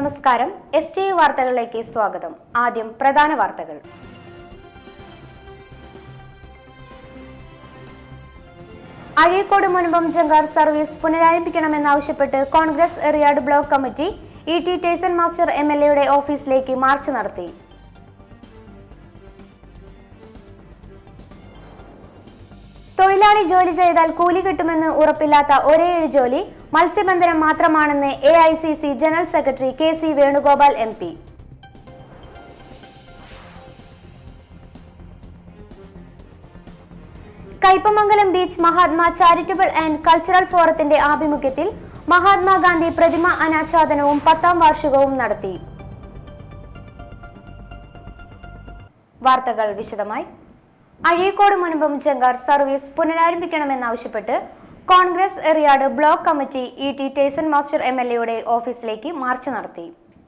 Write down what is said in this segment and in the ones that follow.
നമസ്കാരം S T വാർത്തകളിലേക്ക് സ്വാഗതം ആദ്യം പ്രധാന വാർത്തകൾ അഴീക്കോട് മുൻപം ജങ്കാർ സർവീസ് പുനരാരംഭിക്കണമെന്നാവശ്യപ്പെട്ട് Congress Eriyad block committee E T ടേസൺ master M L എയുടെ ഓഫീസിലേക്ക് മാർച്ച് നടത്തി തൊഴിലാളി ജോലി ചെയ്താൽ കൂലി കിട്ടുമെന്ന് ഉറപ്പില്ലാത്ത ഒരേയൊരു ജോലി മത്സ്യബന്ധനം മാത്രമാണെന്ന് A I C C general secretary K C Venugopal M P Kaipamangalam beach Mahatma charitable and cultural ഫോറത്തിന്റെ ആഭിമുഖ്യത്തിൽ മഹാത്മാഗാന്ധി പ്രതിമ അനാച്ഛാദനവും പത്താം വാർഷികവും നടത്തി വാർത്തകൾ വിശദമായി അഴീക്കോട് മുൻപം ജങ്കാർ സർവീസ് പുനരാരംഭിക്കണമെന്നാവശ്യപ്പെട്ട് Congress Eriyad block committee E T ടേസൺ master M L എയുടെ ഓഫീസിലേക്ക് മാർച്ച് നടത്തി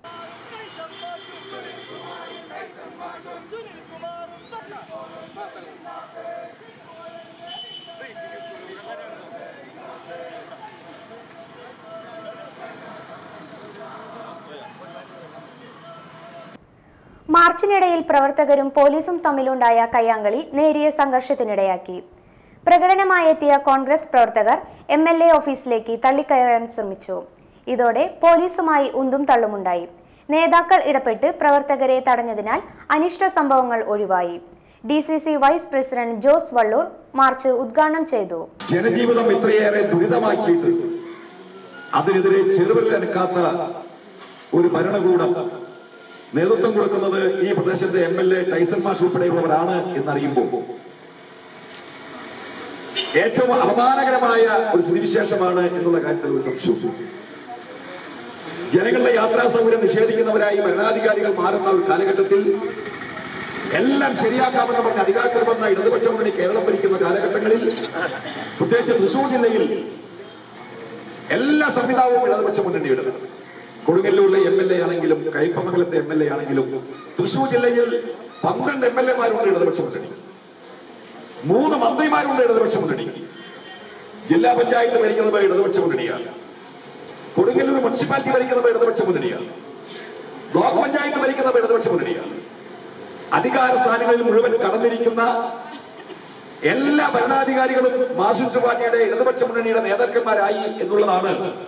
മാർച്ചിനിടയിൽ പ്രവർത്തകരും പോലീസും തമ്മിലുണ്ടായ കയ്യാങ്കളി നേരിയ സംഘർഷത്തിനിടയാക്കി പ്രകടനമായെത്തിയ കോൺഗ്രസ് പ്രവർത്തകർ എം എൽ എ ഓഫീസിലേക്ക് തള്ളിക്കയറാൻ ശ്രമിച്ചു ഇതോടെ പോലീസുമായി ഉന്തും തള്ളുമുണ്ടായി നേതാക്കൾ ഇടപെട്ട് പ്രവർത്തകരെ തടഞ്ഞതിനാൽ അനിഷ്ട സംഭവങ്ങൾ ഒഴിവായി D C C vice president Jose Vallur march ഉദ്ഘാടനം ചെയ്തു ജനജീവിതം ഇത്രയേറെ ദുരിതമാക്കിയിട്ട് അതിനെതിരെ ചെറുവിരലനക്കാത്ത ഒരു ഭരണകൂടം നേതൃത്വം കൊടുക്കുന്നത് ഈ പ്രദേശത്തെ എം എൽ എ ടൈസൺ മാഷ് ഉൾപ്പെടെയുള്ളവരാണ് എന്നറിയുമ്പോൾ ഏറ്റവും അപമാനകരമായ ഒരു സ്ഥിതിവിശേഷമാണ് എന്നുള്ള കാര്യത്തിൽ ഒരു സംശയവും ജനങ്ങളുടെ യാത്രാ സൗകര്യം നിഷേധിക്കുന്നവരായി ഭരണാധികാരികൾ മാറുന്ന ഒരു കാലഘട്ടത്തിൽ എല്ലാം ശരിയാക്കാമെന്ന് പറഞ്ഞ അധികാരത്തിൽ വന്ന ഇടതുപക്ഷ മുന്നണി കേരളം ഭരിക്കുന്ന കാലഘട്ടങ്ങളിൽ പ്രത്യേകിച്ച് തൃശൂർ ജില്ലയിൽ എല്ലാ സംവിധാനവും ഇടതുപക്ഷ മുന്നണിയുടെ കൊടുങ്ങല്ലൂരിലെ എം എൽ എ ആണെങ്കിലും കയ്പമംഗലത്തെ എം എൽ എ ആണെങ്കിലും തൃശൂർ ജില്ലയിൽ പന്ത്രണ്ട് എം എൽ എമാരുണ്ട് ഇടതുപക്ഷ മുന്നണി മൂന്ന് മന്ത്രിമാരുണ്ട് ഇടതുപക്ഷ മുന്നണി ജില്ലാ പഞ്ചായത്ത് ഭരിക്കുന്നത് ഇടതുപക്ഷ മുന്നണിയാണ് കൊടുങ്ങല്ലൂർ മുനിസിപ്പാലിറ്റി ഭരിക്കുന്നത് ഇടതുപക്ഷ മുന്നണിയാണ് ബ്ലോക്ക് പഞ്ചായത്ത് ഭരിക്കുന്നത് ഇടതുപക്ഷ മുന്നണിയാണ് അധികാര സ്ഥാനങ്ങളിൽ മുഴുവൻ കടന്നിരിക്കുന്ന എല്ലാ ഭരണാധികാരികളും മാർസിസ്റ്റ് പാർട്ടിയുടെ ഇടതുപക്ഷ മുന്നണിയുടെ നേതാക്കന്മാരായി എന്നുള്ളതാണ്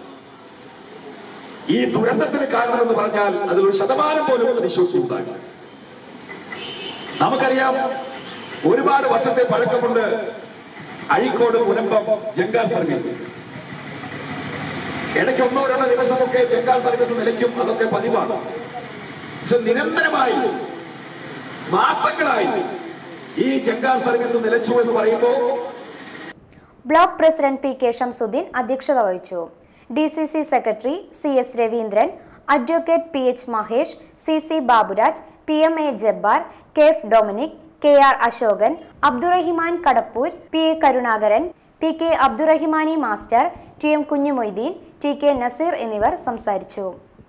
ഈ ദുരന്തത്തിന് കാരണമെന്ന് പറഞ്ഞാൽ അതിലൊരു ശതമാനം പോലും അതിശോക്തി ഉണ്ടാകില്ല നമുക്കറിയാം ഒരുപാട് വർഷത്തെ പഴക്കമുണ്ട് അഴീക്കോട് മുനമ്പം ജങ്കാ സർവീസ് ഇടയ്ക്ക് ഒന്നോ രണ്ടോ ദിവസമൊക്കെ ജങ്കാ സർവീസ് നിലയ്ക്കും അതൊക്കെ പതിവാണ് പക്ഷെ നിരന്തരമായി മാസങ്ങളായി ഈ ജങ്കാ സർവീസ് നിലച്ചു എന്ന് പറയുമ്പോൾ block president P K Shamsuddin അധ്യക്ഷത വഹിച്ചു D C C secretary C S Raveendran advocate P H Mahesh C C Baburaj P M A Jabbar K F Dominic K R Ashokan Abdurahiman Kadappur P A Karunakaran P K അബ്ദുറഹിമാനി master T M Kunjumoideen T K Naseer എന്നിവർ സംസാരിച്ചു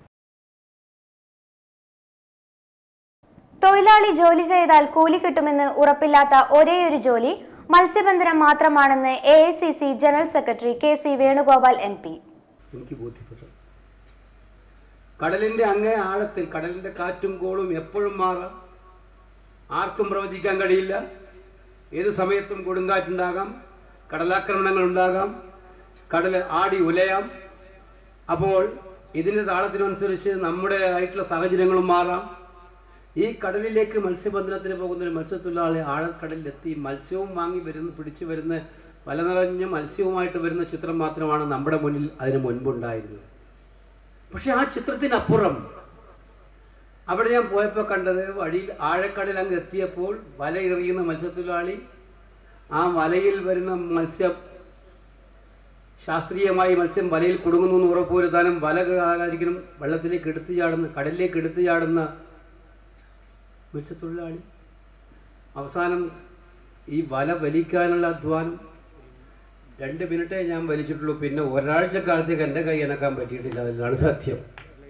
തൊഴിലാളി ജോലി ചെയ്താൽ കൂലി കിട്ടുമെന്ന് ഉറപ്പില്ലാത്ത ഒരേയൊരു ജോലി മത്സ്യബന്ധനം മാത്രമാണെന്ന് A I C C general secretary K C Venugopal M P എനിക്ക് ബോധ്യപ്പെട്ടു കടലിൻ്റെ അങ്ങേ ആഴത്തിൽ കടലിൻ്റെ കാറ്റും കോളും എപ്പോഴും മാറാം ആർക്കും പ്രവചിക്കാൻ കഴിയില്ല ഏത് സമയത്തും കൊടുങ്കാറ്റുണ്ടാകാം കടലാക്രമണങ്ങൾ ഉണ്ടാകാം കടൽ ആടി ഉലയാം അപ്പോൾ ഇതിൻ്റെ താളത്തിനനുസരിച്ച് നമ്മുടെ ആയിട്ടുള്ള സാഹചര്യങ്ങളും മാറാം ഈ കടലിലേക്ക് മത്സ്യബന്ധനത്തിന് പോകുന്ന ഒരു മത്സ്യത്തൊഴിലാളി ആഴക്കടലിലെത്തി മത്സ്യവും വാങ്ങി വരുന്ന പിടിച്ചു വരുന്ന വല നിറഞ്ഞ മത്സ്യവുമായിട്ട് വരുന്ന ചിത്രം മാത്രമാണ് നമ്മുടെ മുന്നിൽ അതിന് മുൻപുണ്ടായിരുന്നത് പക്ഷെ ആ ചിത്രത്തിനപ്പുറം അവിടെ ഞാൻ പോയപ്പോൾ കണ്ടത് വഴിയിൽ ആഴക്കടൽ അങ്ങ് എത്തിയപ്പോൾ വല എറിയുന്ന മത്സ്യത്തൊഴിലാളി ആ വലയിൽ വരുന്ന മത്സ്യം ശാസ്ത്രീയമായി മത്സ്യം വലയിൽ കുടുങ്ങുന്നു എന്ന് ഉറപ്പുവരുത്താനും വല ആകാരിക്കലും വെള്ളത്തിലേക്ക് എടുത്തു ചാടുന്ന കടലിലേക്ക് എടുത്തു ചാടുന്ന മത്സ്യത്തൊഴിലാളി അവസാനം ഈ വല വലിക്കാനുള്ള അധ്വാനം രണ്ട് മിനിറ്റേ ഞാൻ വലിച്ചിട്ടുള്ളൂ പിന്നെ ഒരാഴ്ച കാലത്തേക്ക് എൻ്റെ കൈ അനക്കാൻ പറ്റിയിട്ടില്ല അതിലാണ് സത്യം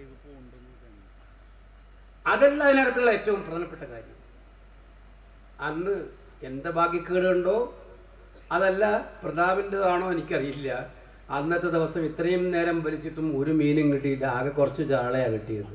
അതല്ല അതിനകത്തുള്ള ഏറ്റവും പ്രധാനപ്പെട്ട കാര്യം അന്ന് എൻ്റെ ഭാഗ്യക്കേടുണ്ടോ അതല്ല പ്രതാപിൻ്റെതാണോ എനിക്കറിയില്ല അന്നത്തെ ദിവസം ഇത്രയും നേരം വലിച്ചിട്ടും ഒരു മീനും കിട്ടിയില്ല ആകെ കുറച്ച് ചാളയാണ് കിട്ടിയത്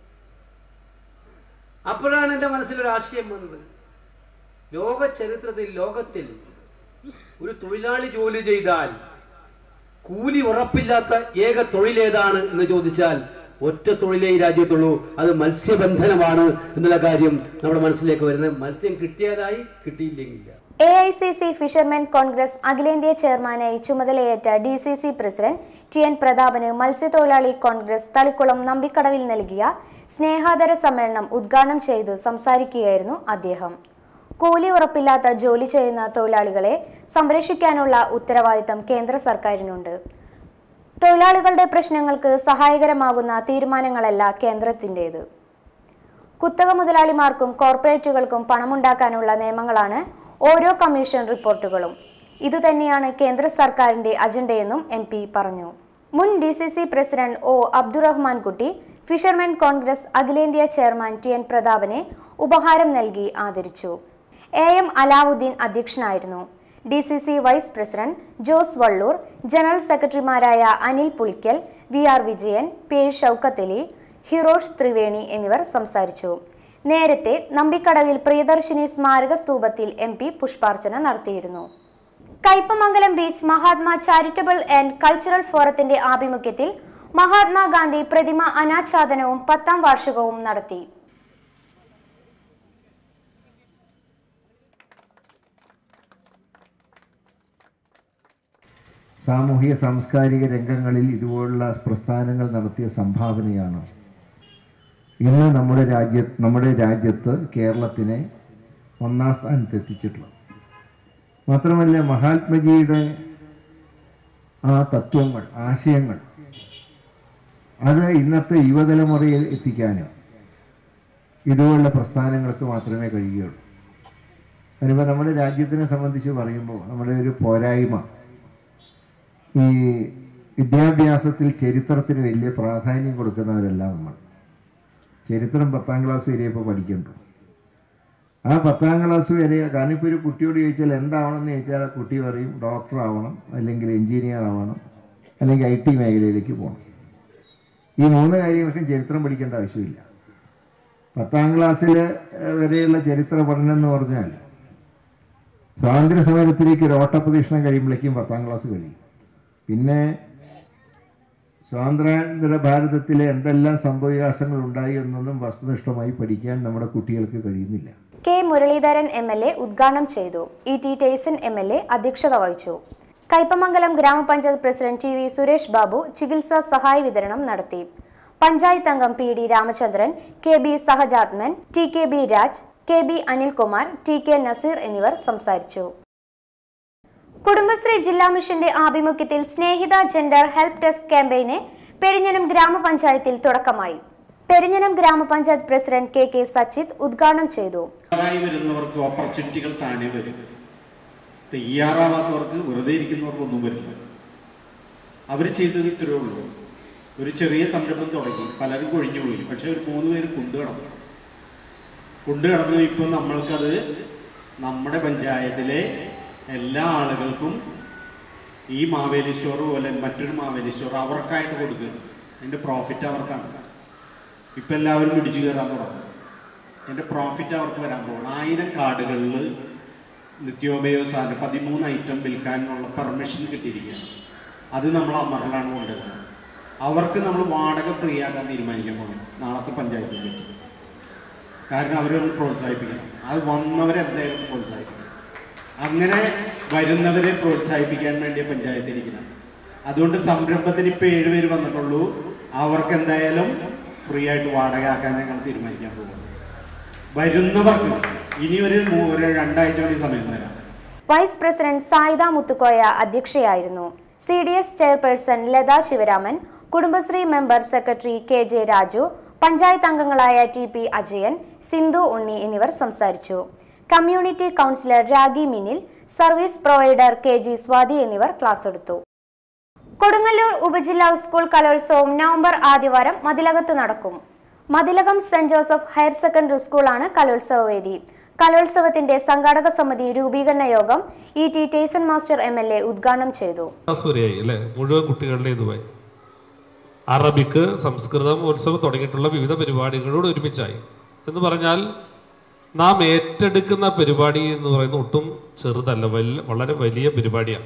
അപ്പോഴാണ് എൻ്റെ മനസ്സിലൊരു ആശയം വന്നത് ലോക ചരിത്രത്തിൽ ലോകത്തിൽ ഒരു തൊഴിലാളി ജോലി ചെയ്താൽ കൂലി ഉറപ്പില്ലാത്ത ഏക തൊഴിലേതാണ് എന്ന് ചോദിച്ചാൽ ഒറ്റ തൊഴിലേ ഈ രാജ്യത്തുള്ളൂ അത് മത്സ്യബന്ധനമാണ് എന്നുള്ള കാര്യം നമ്മുടെ മനസ്സിലേക്ക് വരുന്നത് മത്സ്യം കിട്ടിയാലായി കിട്ടിയില്ലെങ്കില്ല A I C C fishermen Congress അഖിലേന്ത്യാ ചെയർമാനായി ചുമതലയേറ്റ D C C president T N പ്രതാപന് മത്സ്യത്തൊഴിലാളി കോൺഗ്രസ് തളിക്കുളം നമ്പിക്കടവിൽ നൽകിയ സ്നേഹാദര സമ്മേളനം ഉദ്ഘാടനം ചെയ്ത് സംസാരിക്കുകയായിരുന്നു അദ്ദേഹം കൂലി ഉറപ്പില്ലാത്ത ജോലി ചെയ്യുന്ന തൊഴിലാളികളെ സംരക്ഷിക്കാനുള്ള ഉത്തരവാദിത്തം കേന്ദ്ര സർക്കാരിനുണ്ട് തൊഴിലാളികളുടെ പ്രശ്നങ്ങൾക്ക് സഹായകരമാകുന്ന തീരുമാനങ്ങളല്ല കേന്ദ്രത്തിൻ്റേത് കുത്തക മുതലാളിമാർക്കും കോർപ്പറേറ്റുകൾക്കും പണമുണ്ടാക്കാനുള്ള നിയമങ്ങളാണ് ഓരോ കമ്മീഷൻ റിപ്പോർട്ടുകളും ഇതുതന്നെയാണ് കേന്ദ്ര സർക്കാരിന്റെ അജണ്ടയെന്നും എം പി പറഞ്ഞു മുൻ D C C president O Abdurahman Kutty fishermen Congress അഖിലേന്ത്യാ ചെയർമാൻ ടി എൻ പ്രതാപനെ ഉപഹാരം നൽകി ആദരിച്ചു എ എം അലാവുദ്ദീൻ അധ്യക്ഷനായിരുന്നു D C C vice president Jose Vallur general സെക്രട്ടറിമാരായ Anil Pulikkal V R Vijayan P A Shoukathali Hirosh Triveni എന്നിവർ സംസാരിച്ചു നേരത്തെ നമ്പിക്കടവിൽ പ്രിയദർശിനി സ്മാരക സ്തൂപത്തിൽ എം പി പുഷ്പാർച്ചന നടത്തിയിരുന്നു Kaipamangalam beach Mahatma charitable and cultural ഫോറത്തിന്റെ ആഭിമുഖ്യത്തിൽ മഹാത്മാഗാന്ധി പ്രതിമ അനാച്ഛാദനവും പത്താം വാർഷികവും നടത്തി സാമൂഹിക സാംസ്കാരിക രംഗങ്ങളിൽ ഇതുപോലുള്ള പ്രസ്ഥാനങ്ങൾ നടത്തിയ സംഭാവനയാണ് ഇന്ന് നമ്മുടെ രാജ്യ നമ്മുടെ രാജ്യത്ത് കേരളത്തിനെ ഒന്നാം സ്ഥാനത്ത് എത്തിച്ചിട്ടുള്ളത് മാത്രമല്ല മഹാത്മജിയുടെ ആ തത്വങ്ങൾ ആശയങ്ങൾ അത് ഇന്നത്തെ യുവതലമുറയിൽ എത്തിക്കാനും ഇതുപോലുള്ള പ്രസ്ഥാനങ്ങൾക്ക് മാത്രമേ കഴിയുകയുള്ളൂ അതിനിപ്പോൾ നമ്മുടെ രാജ്യത്തിനെ സംബന്ധിച്ച് പറയുമ്പോൾ നമ്മുടെ ഒരു പോരായ്മ ഈ വിദ്യാഭ്യാസത്തിൽ ചരിത്രത്തിന് വലിയ പ്രാധാന്യം കൊടുക്കുന്നവരല്ല നമ്മൾ ചരിത്രം പത്താം ക്ലാസ് വരെ ഇപ്പോൾ പഠിക്കുന്നുണ്ട് ആ പത്താം ക്ലാസ് വരെ കാരണം ഇപ്പോൾ ഒരു കുട്ടിയോട് ചോദിച്ചാൽ എന്താവണമെന്ന് ചോദിച്ചാൽ ആ കുട്ടി പറയും ഡോക്ടർ ആവണം അല്ലെങ്കിൽ എഞ്ചിനീയർ ആവണം അല്ലെങ്കിൽ ഐ ടി മേഖലയിലേക്ക് പോകണം ഈ മൂന്ന് കാര്യങ്ങൾക്കും ചരിത്രം പഠിക്കേണ്ട ആവശ്യമില്ല പത്താം ക്ലാസ്സിൽ വരെയുള്ള ചരിത്ര പഠനം എന്ന് പറഞ്ഞാൽ സ്വാതന്ത്ര്യ സമരത്തിലേക്ക് ഒരു ഓട്ടപ്രദക്ഷിണം കഴിയുമ്പോഴേക്കും പത്താം ക്ലാസ് കഴിയും പിന്നെ സ്വാതന്ത്ര്യാനന്തര ഭാരതത്തിലെ എന്തെല്ലാം സംഭവവികാസങ്ങൾ ഉണ്ടായി എന്നൊന്നും വസ്തുനിഷ്ഠമായി പഠിക്കാൻ നമ്മുടെ കുട്ടികൾക്ക് കഴിയുന്നില്ല K Muraleedharan M L A ഉദ്ഘാടനം ചെയ്തു E T Taison M L A അധ്യക്ഷത വഹിച്ചു കയ്പമംഗലം ഗ്രാമപഞ്ചായത്ത് president T V Suresh Babu ചികിത്സാ സഹായ വിതരണം നടത്തി പഞ്ചായത്ത് അംഗം P D Ramachandran K B Sahajathman T K B Raj K B Anilkumar T K Naseer എന്നിവർ സംസാരിച്ചു കുടുംബശ്രീ ജില്ലാ മിഷന്റെ ആഭിമുഖ്യത്തിൽ സ്നേഹിത ജെൻഡർ ഹെൽപ്പ് ഡെസ്ക് ക്യാമ്പയിന് പെരിഞ്ഞനം ഗ്രാമപഞ്ചായത്തിൽ തുടക്കമായി പെരിഞ്ഞനം ഗ്രാമപഞ്ചായത്ത് പ്രസിഡന്റ് കെ കെ സച്ചിത് ഉദ്ഘാടനം ചെയ്തു തയ്യാറായി വരുന്നവർക്ക് ഓപ്പർച്യൂണിറ്റികൾ താനേ വരും തയ്യാറാവാത്തവർക്ക് വെറുതെ ഇരിക്കുന്നവർക്കൊന്നും വരില്ല അവർ ചെയ്തത് ഇത്രയേ ഉള്ളൂ ഒരു ചെറിയ സംരംഭം തുടങ്ങി പലരും കൊഴിഞ്ഞു പോയി പക്ഷെ ഒരു മൂന്ന് പേര് കൊണ്ടു കടന്നു കൊണ്ടു കടന്നു ഇപ്പം നമ്മൾക്കത് നമ്മുടെ പഞ്ചായത്തിലെ എല്ലാ ആളുകൾക്കും ഈ മാവേലി സ്റ്റോർ പോലെ മറ്റൊരു മാവേലി സ്റ്റോർ അവർക്കായിട്ട് കൊടുക്കുക അതിൻ്റെ പ്രോഫിറ്റ് അവർക്കാണ് ഇപ്പം എല്ലാവരും പിടിച്ചു കയറാൻ തുടങ്ങും എൻ്റെ പ്രോഫിറ്റ് അവർക്ക് വരാൻ പോകണം ആയിരം കാർഡുകളിൽ നിത്യോപയോഗ സാധനം പതിമൂന്ന് ഐറ്റം വിൽക്കാനുള്ള പെർമിഷൻ കിട്ടിയിരിക്കുകയാണ് അത് നമ്മൾ അമറിലാണ് കൊണ്ടുവരുന്നത് അവർക്ക് നമ്മൾ വാടക ഫ്രീ ആക്കാൻ തീരുമാനിക്കാൻ പോകണം നാളത്തെ പഞ്ചായത്തിൽ പറ്റി കാരണം അവരൊന്ന് പ്രോത്സാഹിപ്പിക്കണം അത് വന്നവരെ എന്തായാലും പ്രോത്സാഹിപ്പിക്കണം അങ്ങനെ വരുന്നവരെ പ്രോത്സാഹിപ്പിക്കാൻ വേണ്ടി പഞ്ചായത്ത് ഇരിക്കണം അതുകൊണ്ട് സംരംഭത്തിന് ഇപ്പോൾ ഏഴുപേര് വന്നിട്ടുള്ളൂ അവർക്ക് എന്തായാലും ഫ്രീ ആയിട്ട് വാടക ആക്കാൻ ഞങ്ങൾ തീരുമാനിക്കാൻ പോകുന്നു വരുന്നവർക്ക് ഇനി ഒരു മൂ- ഒരു രണ്ടാഴ്ച കൂടി സമയം തരാം വൈസ് പ്രസിഡന്റ് സായിദ മുത്തുക്കോയ അധ്യക്ഷയായിരുന്നു C D S chairperson Latha Sivaraman Kudumbashree member secretary K J Raju panchayat അംഗങ്ങളായ ടി പി അജയൻ സിന്ധു ഉണ്ണി എന്നിവർ സംസാരിച്ചു കമ്മ്യൂണിറ്റി കൗൺസിലർ രാഗി മിനിൽ service provider K G Swathi എന്നിവർ ക്ലാസ് എടുത്തു കൊടുങ്ങല്ലൂർ ഉപജില്ലാ സ്കൂൾ കലോത്സവം നവംബർ ആദ്യവാരം മതിലകത്ത് നടക്കും Mathilakam saint Joseph higher secondary സ്കൂളാണ് കലോത്സവ വേദി കലോത്സവത്തിന്റെ സംഘാടക സമിതി രൂപീകരണ യോഗം E T ടേസൺ master M L A ഉദ്ഘാടനം ചെയ്തു ക്ലാസ് വരെയായി അല്ലേ മുഴുവൻ കുട്ടികളുടെ ഇതുമായി അറബിക്ക് സംസ്കൃതം ഉത്സവം തുടങ്ങിയിട്ടുള്ള വിവിധ പരിപാടികളോട് ഒരുമിച്ചായി എന്ന് പറഞ്ഞാൽ നാം ഏറ്റെടുക്കുന്ന പരിപാടി എന്ന് പറയുന്നത് ഒട്ടും ചെറുതല്ല വലിയ വളരെ വലിയ പരിപാടിയാണ്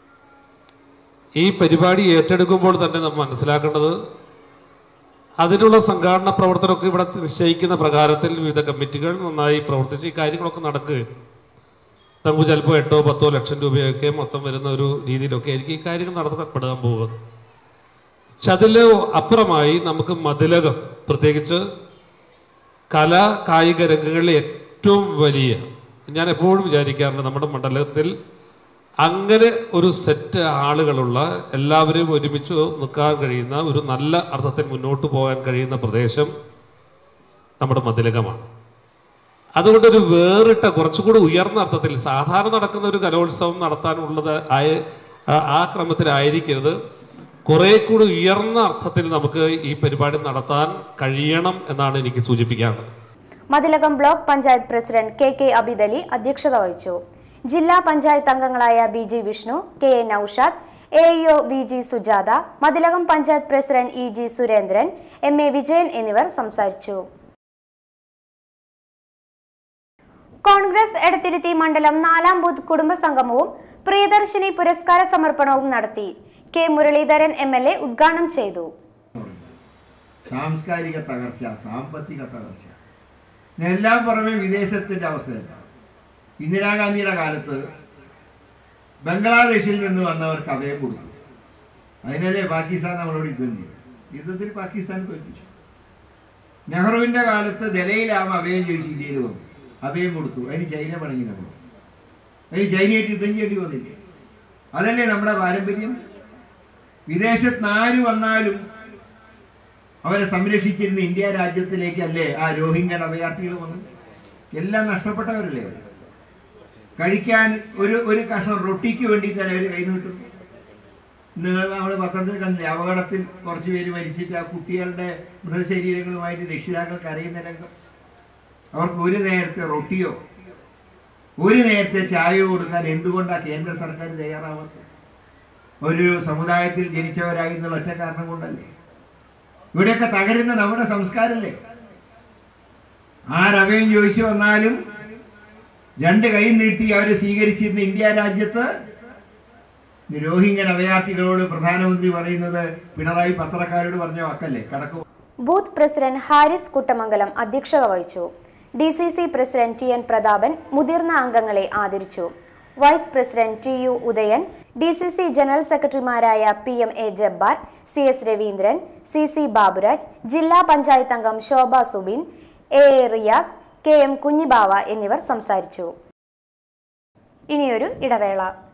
ഈ പരിപാടി ഏറ്റെടുക്കുമ്പോൾ തന്നെ നാം മനസ്സിലാക്കേണ്ടത് അതിനുള്ള സംഘാടന പ്രവർത്തനമൊക്കെ ഇവിടെ നിശ്ചയിക്കുന്ന പ്രകാരത്തിൽ വിവിധ കമ്മിറ്റികൾ നന്നായി പ്രവർത്തിച്ച് ഈ കാര്യങ്ങളൊക്കെ നടക്കുകയും നമുക്ക് ചിലപ്പോൾ എട്ടോ പത്തോ ലക്ഷം രൂപയൊക്കെ മൊത്തം വരുന്ന ഒരു രീതിയിലൊക്കെ ആയിരിക്കും ഈ കാര്യങ്ങൾ നടത്തപ്പെടാൻ പോകുന്നത് പക്ഷെ അതിൽ അപ്പുറമായി നമുക്ക് മതിലകം പ്രത്യേകിച്ച് കല കായിക രംഗങ്ങളിലെ ഏറ്റവും വലിയ ഞാൻ എപ്പോഴും വിചാരിക്കാറുണ്ട് നമ്മുടെ മണ്ഡലത്തിൽ അങ്ങനെ ഒരു സെറ്റ് ആളുകളുള്ള എല്ലാവരെയും ഒരുമിച്ച് നിൽക്കാൻ കഴിയുന്ന ഒരു നല്ല അർത്ഥത്തിൽ മുന്നോട്ട് പോകാൻ കഴിയുന്ന പ്രദേശം നമ്മുടെ മതിലകമാണ് അതുകൊണ്ടൊരു വേറിട്ട കുറച്ചുകൂടി ഉയർന്ന അർത്ഥത്തിൽ സാധാരണ നടക്കുന്ന ഒരു കലോത്സവം നടത്താനുള്ളത് ആയ ആ- ആ ക്രമത്തിലായിരിക്കരുത് കുറെ കൂടി ഉയർന്ന അർത്ഥത്തിൽ നമുക്ക് ഈ പരിപാടി നടത്താൻ കഴിയണം എന്നാണ് എനിക്ക് സൂചിപ്പിക്കാനുള്ളത് Mathilakam block panchayat president K K Abidali അധ്യക്ഷത വഹിച്ചു ജില്ലാ പഞ്ചായത്ത് അംഗങ്ങളായ B G Vishnu K A Noushad A EO V G Sujatha Mathilakam panchayat president E G Surendran M A Vijayan എന്നിവർ സംസാരിച്ചു കോൺഗ്രസ് എടത്തിരുത്തി മണ്ഡലം നാലാം ബൂത്ത് കുടുംബ സംഗമവും പ്രിയദർശിനി പുരസ്കാര സമർപ്പണവും നടത്തി K Muraleedharan M L A ഉദ്ഘാടനം ചെയ്തു സാംസ്കാരിക തകർച്ച സാമ്പത്തിക തകർച്ച എല്ലാം പുറമെ വിദേശത്തിൻ്റെ അവസ്ഥയല്ല ഇന്ദിരാഗാന്ധിയുടെ കാലത്ത് ബംഗ്ലാദേശിൽ നിന്ന് വന്നവർക്ക് അഭയം കൊടുത്തു അതിനല്ലേ പാകിസ്ഥാൻ നമ്മളോട് യുദ്ധം ചെയ്തു യുദ്ധത്തിൽ പാകിസ്ഥാൻ തോൽപ്പിച്ചു നെഹ്റുവിൻ്റെ കാലത്ത് ദലയിലാമ അഭയം ചോദിച്ച് ഇന്ത്യയിൽ വന്നു അഭയം കൊടുത്തു അതിന് ചൈന പണങ്ങി നമ്മൾ അതിന് ചൈനയായിട്ട് യുദ്ധം ചെയ്യേണ്ടി വന്നില്ലേ അതല്ലേ നമ്മുടെ പാരമ്പര്യം വിദേശത്ത് ആര് വന്നാലും അവരെ സംരക്ഷിച്ചിരുന്ന ഇന്ത്യ രാജ്യത്തിലേക്കല്ലേ ആ രോഹിംഗ്യൻ അഭയാർത്ഥികൾ വന്നത് എല്ലാം നഷ്ടപ്പെട്ടവരല്ലേ അവർ കഴിക്കാൻ ഒരു ഒരു കഷ്ണം റൊട്ടിക്ക് വേണ്ടിയിട്ടല്ലേ അവർ കൈ നീട്ടുന്നു ഇന്ന് നമ്മൾ പത്രത്തിൽ കണ്ടില്ലേ അപകടത്തിൽ കുറച്ച് പേര് മരിച്ചിട്ട് ആ കുട്ടികളുടെ മൃതശരീരങ്ങളുമായിട്ട് രക്ഷിതാക്കൾ കരയുന്ന രംഗം അവർക്ക് ഒരു നേരത്തെ റൊട്ടിയോ ഒരു നേരത്തെ ചായയോ കൊടുക്കാൻ എന്തുകൊണ്ടാണ് കേന്ദ്ര സർക്കാർ തയ്യാറാവാത്തത് ഒരു സമുദായത്തിൽ ജനിച്ചവരായി എന്നുള്ള ഒറ്റ കാരണം കൊണ്ടല്ലേ ഇവിടെയൊക്കെ തകരുന്ന നമ്മുടെ സംസ്കാരമല്ലേ ആരവയും ചോദിച്ചു വന്നാലും രണ്ട് കൈ നീട്ടി അവരെ സ്വീകരിച്ചിരുന്ന ഇന്ത്യ രാജ്യത്ത് രോഹിംഗ്യൻ അഭയാർത്ഥികളോട് പ്രധാനമന്ത്രി പറയുന്നത് പിണറായി പത്രക്കാരോട് പറഞ്ഞ വാക്കല്ലേ കടക്കു ബൂത്ത് പ്രസിഡന്റ് ഹാരിസ് കുട്ടമംഗലം അധ്യക്ഷത വഹിച്ചു D C C president T N Prathapan മുതിർന്ന അംഗങ്ങളെ ആദരിച്ചു vice president T U Udayan D C C general സെക്രട്ടറിമാരായ P M A Jabbar C S Raveendran C C Baburaj ജില്ലാ പഞ്ചായത്ത് അംഗം Shobha Subin A A Riyas K M Kunhibava എന്നിവർ സംസാരിച്ചു ഇനിയൊരു ഇടവേള